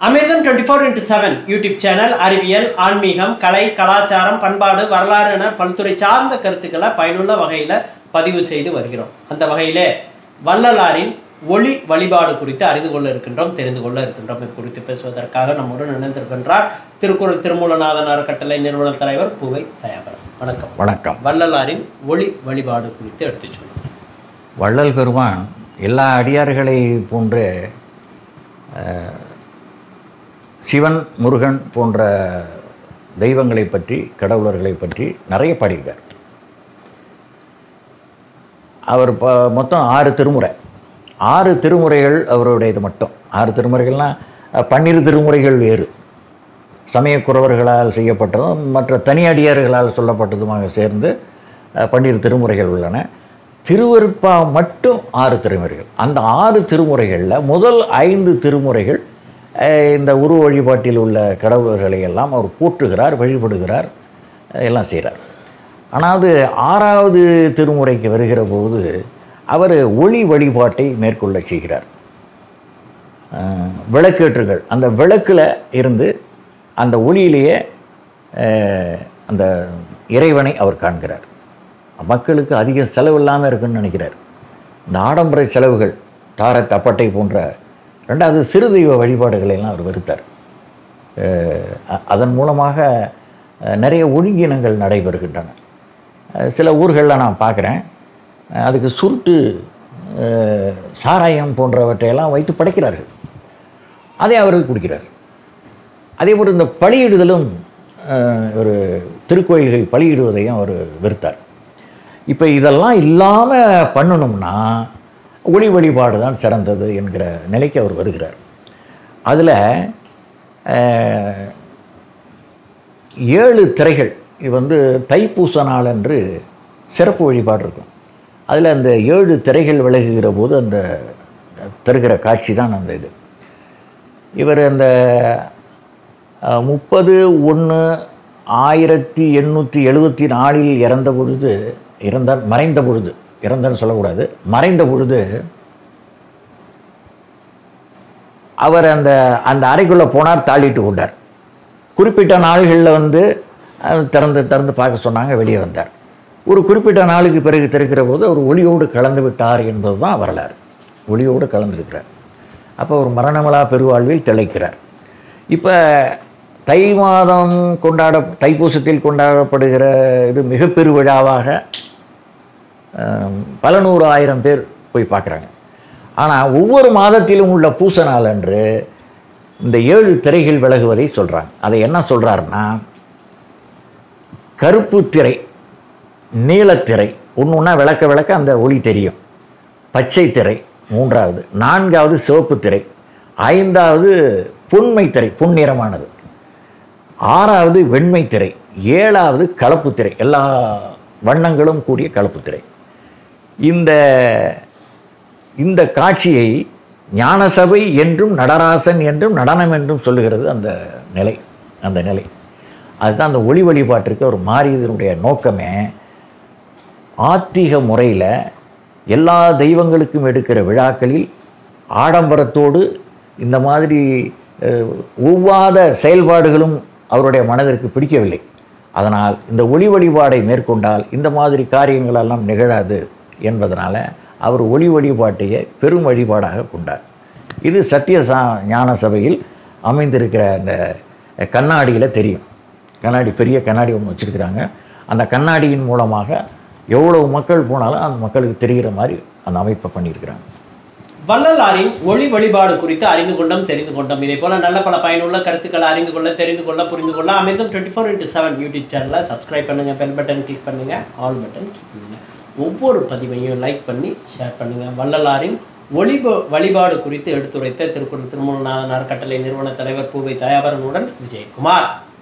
அமிர்தம் twenty four into seven YouTube channel அறிவியல் ஆன்மீகம் கலை கலாச்சாரம் பண்பாடு வரலாறு என பல்துறை சார்ந்த கருத்துக்களை பயனுள்ள வகையில் பதிவு செய்து வருகிறோம் அந்த வகையிலே வள்ளலாரின் ஒளி வழிபாடு குறித்து அறிந்து கொள்ள இருக்கின்றோம் தெரிந்து கொள்ள இருக்கின்றோம் இது குறித்து பேசுவதற்காக நம்முடன் இணைந்திருக்கின்றார் திருக்குறள் திருமூலநாதன் அறக்கட்டளை நிறுவன தலைவர் பூவை தயாபரம் வணக்கம் வணக்கம் வள்ளலாரின் ஒளி வழிபாடு குறித்து எடுத்துச் சொல்லுங்கள் வள்ளல் பெருமான் எல்லா அடியார்களை போன்ற அஹ், சிவன் முருகன் போன்ற தெய்வங்களை பற்றி கடவுளர்களை பற்றி நிறைய பாடியிருக்கார் அவர் ப மொத்தம் ஆறு திருமுறை ஆறு திருமுறைகள் அவருடையது மட்டும் ஆறு திருமுறைகள்னால் அஹ், பன்னிரு திருமுறைகள் வேறு சமயக்குறவர்களால் செய்யப்பட்டதும் மற்ற தனியடியார்களால் சொல்லப்பட்டதுமாக சேர்ந்து அஹ், பன்னிரு திருமுறைகள் உள்ளன திருவருட்பா மட்டும் ஆறு திருமுறைகள் அந்த ஆறு திருமுறைகளில் முதல் ஐந்து திருமுறைகள் அஹ், இந்த உருவ வழிபாட்டில் உள்ள கடவுளர்களை எல்லாம் அவர் போற்றுகிறார் வழிபடுகிறார் அஹ், எல்லாம் செய்கிறார் ஆனால் ஆறாவது திருமுறைக்கு வருகிற போது அவர் ஒளி வழிபாட்டை மேற்கொள்ள செய்கிறார் அஹ், விளக்கேற்றுகள் அந்த விளக்கில் இருந்து அந்த ஒளியிலேயே அஹ், அந்த இறைவனை அவர் காண்கிறார் மக்களுக்கு அதிக செலவு இல்லாமல் இருக்குன்னு நினைக்கிறார் இந்த ஆடம்பர செலவுகள் தாரத் அப்பட்டை போன்ற ரெண்டாவது சிறு தெய்வ வழிபாடுகளை எல்லாம் அவர் வெறுத்தார் அஹ், அ- அதன் மூலமாக அஹ், நிறைய ஒழுங்கினங்கள் நடைபெறுகின்றன அஹ், சில ஊர்களில் நான் பார்க்குறேன் அஹ், அதுக்கு சுருட்டு அஹ், சாராயம் போன்றவற்றையெல்லாம் வைத்து படைக்கிறார்கள் அதை அவர்கள் குடிக்கிறார் அதே போல் இந்த பலியிடுதலும் அஹ், ஒரு திருக்கோயில்கள் பலியிடுவதையும் அவர் வெறுத்தார் இப்போ இதெல்லாம் இல்லாமல் பண்ணணும்னா ஒளி வழிபாடு தான் சிறந்தது என்கிற நிலைக்கு அவர் வருகிறார் அதில் ஏழு திரைகள் இது வந்து தைப்பூச நாள் என்று சிறப்பு வழிபாடு இருக்கும் அதில் அந்த ஏழு திரைகள் விலகுகிற போது அந்த தருகிற காட்சி தான் அந்த இது இவர் அந்த முப்பது ஒன்று ஆயிரத்தி எண்ணூற்றி எழுபத்தி நாலில் இறந்த பொழுது இறந்தார் மறைந்த பொழுது இறந்தான்னு சொல்லக்கூடாது மறைந்த பொழுது அவர் அந்த அந்த அறைக்குள்ளே போனார் தாளிட்டு கொண்டார் குறிப்பிட்ட நாள்களில் வந்து அஹ், திறந்து திறந்து பார்க்க சொன்னாங்க வெளியே வந்தார் ஒரு குறிப்பிட்ட நாளுக்கு பிறகு திறக்கிற போது அவர் ஒளியோடு கலந்து விட்டார் என்பது தான் வரலாறு ஒளியோடு கலந்திருக்கிறார் அப்போ ஒரு மரணமலா பெருவாழ்வில் திளைக்கிறார் இப்போ தை மாதம் கொண்டாட தைப்பூசத்தில் கொண்டாடப்படுகிற இது மிக பெருவிழாவாக அஹ், பல நூறு ஆயிரம் பேர் போய் பார்க்குறாங்க ஆனால் ஒவ்வொரு மாதத்திலும் உள்ள பூச நாள் அன்று இந்த ஏழு திரைகள் விலகுவதை சொல்கிறாங்க அதை என்ன சொல்கிறாருன்னா கருப்பு திரை நீலத்திரை ஒன்று ஒன்றா விளக்க விளக்க அந்த ஒளி தெரியும் பச்சை திரை மூன்றாவது நான்காவது சிவப்பு திரை ஐந்தாவது புன்மை திரை புன்னிறமானது ஆறாவது வெண்மை திரை ஏழாவது கலப்பு திரை எல்லா வண்ணங்களும் கூடிய கலப்பு திரை இந்த இந்த காட்சியை ஞானசபை என்றும் நடராசன் என்றும் நடனம் என்றும் சொல்லுகிறது அந்த நிலை அந்த நிலை அதுதான் அந்த ஒளி வழிபாட்டிற்கு ஒரு மாறியதனுடைய நோக்கமே ஆத்திக முறையில் எல்லா தெய்வங்களுக்கும் எடுக்கிற விழாக்களில் ஆடம்பரத்தோடு இந்த மாதிரி அஹ், ஒவ்வாத செயல்பாடுகளும் அவருடைய மனதிற்கு பிடிக்கவில்லை அதனால் இந்த ஒளி வழிபாடை மேற்கொண்டால் இந்த மாதிரி காரியங்கள் எல்லாம் நிகழாது என்பதனால அவர் ஒளி வழிபாட்டையே பெரும் வழிபாடாக கொண்டார் இது சத்திய சா ஞான சபையில் அமைந்திருக்கிற அந்த கண்ணாடியில் தெரியும் கண்ணாடி பெரிய கண்ணாடி ஒன்று வச்சுருக்கிறாங்க அந்த கண்ணாடியின் மூலமாக எவ்வளவு மக்கள் போனாலும் அந்த மக்களுக்கு தெரிகிற மாதிரி அந்த அமைப்பை பண்ணியிருக்கிறாங்க வள்ளலாரின் ஒளி வழிபாடு குறித்து அறிந்து கொண்டோம் தெரிந்து கொண்டோம் இதே போல நல்ல பல பயனுள்ள கருத்துக்களை அறிந்து கொள்ள தெரிந்து கொள்ள புரிந்து கொள்ள Amirtham twenty four into seven YouTube சேனலை சப்ஸ்கிரைப் பண்ணுங்க பெல் பட்டன் கிளிக் பண்ணுங்க ஆல் பட்டன் கிளிக் பண்ணுங்க ஒவ்வொரு பதிவையும் லைக் பண்ணி ஷேர் பண்ணுங்க வள்ளலாரின் ஒளி வழிபாடு குறித்து எடுத்துரைத்த திருக்குறள் திருமூலநாதன் அறக்கட்டளை நிறுவன தலைவர் பூவை தயாபரனுடன் விஜயகுமார்